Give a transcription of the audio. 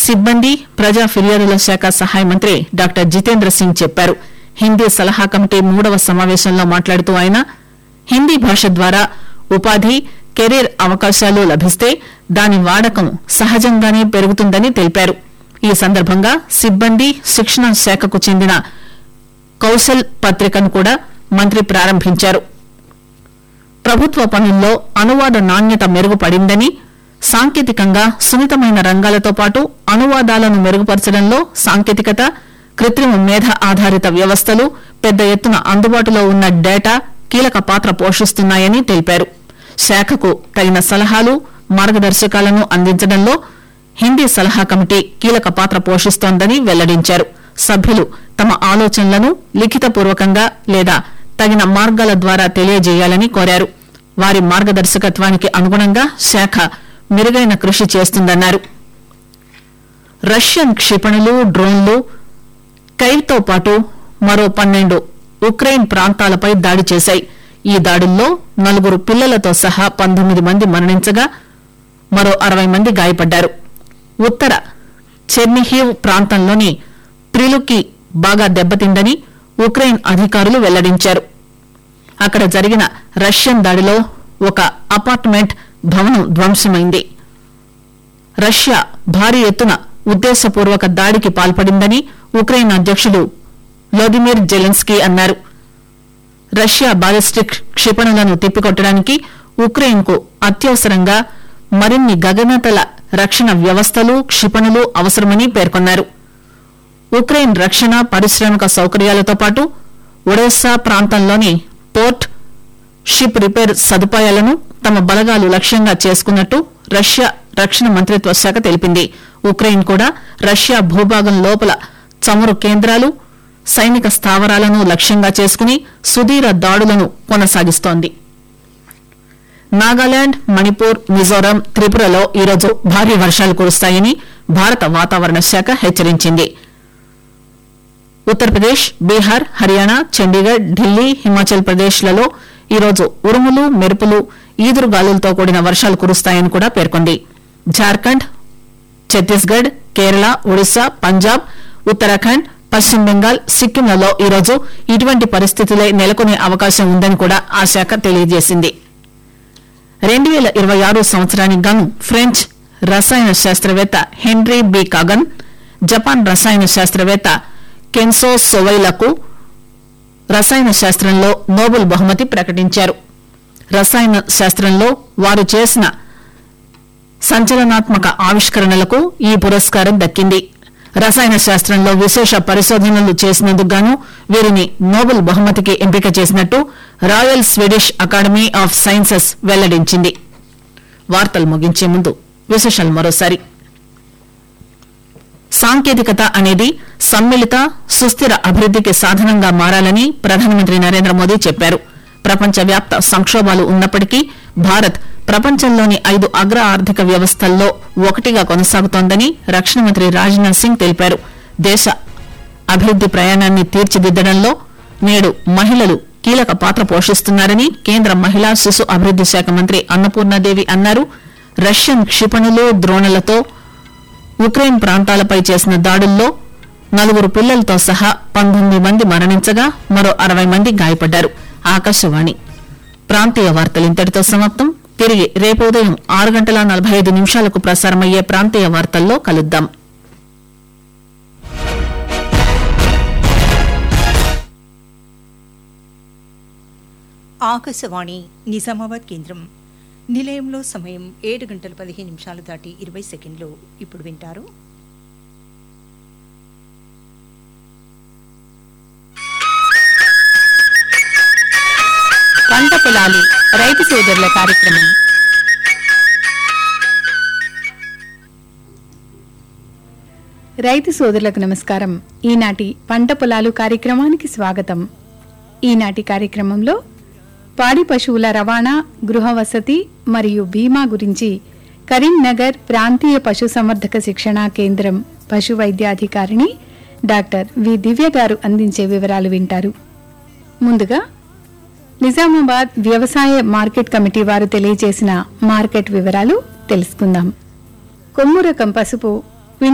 సిబ్బంది ప్రజా ఫిర్యాదుల శాఖ సహాయ మంత్రి డాక్టర్ జితేంద్ర సింగ్ చెప్పారు హిందీ సలహా కమిటీ మూడవ సమావేశంలో మాట్లాడుతూ ఆయన హిందీ భాష ద్వారా ఉపాధి కెరీర్ అవకాశాలు లభిస్తే దాని వాడకం సహజంగానే పెరుగుతుందని తెలిపారు ఈ సందర్భంగా సిబ్బంది శిక్షణ శాఖకు చెందిన కౌశల్ పత్రికను కూడా మంత్రి ప్రారంభించారు ప్రభుత్వ పనుల్లో అనువాద నాణ్యత మెరుగుపడిందని సాంకేతికంగా సున్నితమైన రంగాలతో పాటు అనువాదాలను మెరుగుపరచడంలో సాంకేతికత కృత్రిమ మేధ ఆధారిత వ్యవస్థలు పెద్ద ఎత్తున అందుబాటులో ఉన్న డేటా కీలక పాత్ర పోషిస్తున్నాయని తెలిపారు శాఖకు తగిన సలహాలు మార్గదర్శకాలను అందించడంలో హిందీ సలహా కమిటీ కీలక పాత్ర పోషిస్తోందని వెల్లడించారు సభ్యులు తమ ఆలోచనలను లిఖితపూర్వకంగా లేదా తగిన మార్గాల ద్వారా తెలియజేయాలని కోరారు వారి మార్గదర్శకత్వానికి అనుగుణంగా శాఖ మెరుగైన కృషి చేస్తుందన్నారు రష్యన్ క్షిపణులు డ్రోన్లు కైవ్తో పాటు మరో పన్నెండు ఉక్రెయిన్ ప్రాంతాలపై దాడి చేశాయి ఈ దాడుల్లో నలుగురు పిల్లలతో సహా పంతొమ్మిది మంది మరణించగా మరో అరవై మంది గాయపడ్డారు ఉత్తర చెర్నిహీవ్ ప్రాంతంలోని ప్రిలుకి బాగా దెబ్బతిందని ఉక్రెయిన్ అధికారులు వెల్లడించారు అక్కడ జరిగిన రష్యన్ దాడిలో ఒక అపార్ట్మెంట్ భవనం ధ్వంసమైంది రష్యా భారీ ఎత్తున ఉద్దేశపూర్వక దాడికి పాల్పడిందని ఉక్రెయిన్ అధ్యక్షుడు వ్లాదిమిర్ జెలెన్స్కీ అన్నారు రష్యా బాలిస్టిక్ క్షిపణులను తిప్పికొట్టడానికి ఉక్రెయిన్ కు అత్యవసరంగా మరిన్ని గగనతల రక్షణ వ్యవస్థలు క్షిపణులు అవసరమని పేర్కొన్నారు ఉక్రెయిన్ రక్షణ పారిశ్రామిక సౌకర్యాలతో పాటు ఒడెస్సా ప్రాంతంలోని పోర్ట్ షిప్ రిపేర్ సదుపాయాలను తమ బలగాలు లక్ష్యంగా చేసుకున్నట్టు రష్యా రక్షణ మంత్రిత్వ శాఖ తెలిపింది ఉక్రెయిన్ కూడా రష్యా భూభాగం లోపల చమురు కేంద్రాలు సైనిక స్థావరాలను లక్ష్యంగా చేసుకుని సుదీర దాడులను కొనసాగిస్తోంది నాగాలాండ్ మణిపూర్ మిజోరాం త్రిపురలో ఈరోజు భారీ వర్షాలు కురుస్తాయని భారత వాతావరణ శాఖ హెచ్చరించింది ఉత్తరప్రదేశ్ బీహార్ హర్యానా చండీగఢ్ ఢిల్లీ హిమాచల్ ప్రదేశ్ లలో ఈరోజు ఉరుములు మెరుపులు ఈదురుగాలులతో కూడిన వర్షాలు కురుస్తాయని కూడా పేర్కొంది జార్ఖండ్ ఛత్తీస్గఢ్ కేరళ ఒడిశా పంజాబ్ ఉత్తరాఖండ్ పశ్చిమ బెంగాల్ సిక్కింలలో ఈరోజు ఇటువంటి పరిస్థితులే నెలకొనే అవకాశం ఉందని కూడా ఆ శాఖ తెలియజేసింది రెండు పేల ఇరవై ఆరు సంవత్సరానికి గాను ఫ్రెంచ్ రసాయన శాస్త్రవేత్త హెన్రీ బి కాగన్ జపాన్ రసాయన శాస్త్రవేత్త కెన్సో సొవైలకు రసాయన శాస్త్రంలో నోబెల్ బహుమతి ప్రకటించారు రసాయన శాస్త్రంలో వారు చేసిన సంచలనాత్మక ఆవిష్కరణలకు ఈ పురస్కారం దక్కింది రసాయన శాస్త్రంలో విశేష పరిశోధనలు చేసినందుకు గాను వీరిని నోబెల్ బహుమతికి ఎంపిక చేసినట్టు royal Swedish academy of sciences వెల్లడించింది వార్తలు ముగించే ముందు విశేషాలు మరోసారి సాంకేతికత అనేది సమ్మిళిత సుస్థిర అభివృద్దికి సాధనంగా మారాలని ప్రధానమంత్రి నరేంద్ర మోదీ చెప్పారు ప్రపంచవ్యాప్త సంక్షోభాలు ఉన్నప్పటికీ భారత్ ప్రపంచంలోని ఐదు అగ్ర ఆర్థిక వ్యవస్థల్లో ఒకటిగా కొనసాగుతోందని రక్షణ మంత్రి రాజ్నాథ్ సింగ్ తెలిపారు దేశ అభివృద్ది ప్రయాణాన్ని తీర్చిదిద్దడంలో నేడు మహిళలు కీలక పాత్ర పోషిస్తున్నారని కేంద్ర మహిళా శిశు అభివృద్ది శాఖ మంత్రి అన్నపూర్ణాదేవి అన్నారు రష్యన్ క్షిపణులు ద్రోణులతో ఉక్రెయిన్ ప్రాంతాలపై చేసిన దాడుల్లో నలుగురు పిల్లలతో సహా పంతొమ్మిది మంది మరణించగా మరో అరవై మంది గాయపడ్డారు ఆకాశవాణి ప్రాంతీయ వార్తలు ఇంతటితో సమాప్తం తిరిగి రేపు ఉదయం ఆరు గంటల నలభై ఐదు నిమిషాలకు ప్రసారమయ్యే ప్రాంతీయ వార్తల్లో కలుద్దాం ఆకాశవాణి నిజామాబాద్ కేంద్రం నిలయంలో సమయం ఏడు గంటల పదిహేను నిమిషాలు దాటి ఇరవై సెకండ్లు ఇప్పుడు వింటారు పంట పొలాలు రైతు సోదరుల కార్యక్రమం రైతు సోదరులకు నమస్కారం ఈనాటి పంట పొలాలు కార్యక్రమానికి స్వాగతం ఈనాటి కార్యక్రమంలో పాడి పశువుల రవాణా గృహ వసతి మరియు బీమా గురించి కరీంనగర్ ప్రాంతీయ పశు సంవర్ధక శిక్షణా కేంద్రం పశు వైద్యాధికారిణి డాక్టర్ వి దివ్య గారు అందించే వివరాలు వింటారు ముందుగా నిజామాబాద్ వ్యవసాయ మార్కెట్ కమిటీ వారు తెలియజేసిన మార్కెట్ వివరాలు తెలుసుకుందాం కొమ్ము రకం పసుపు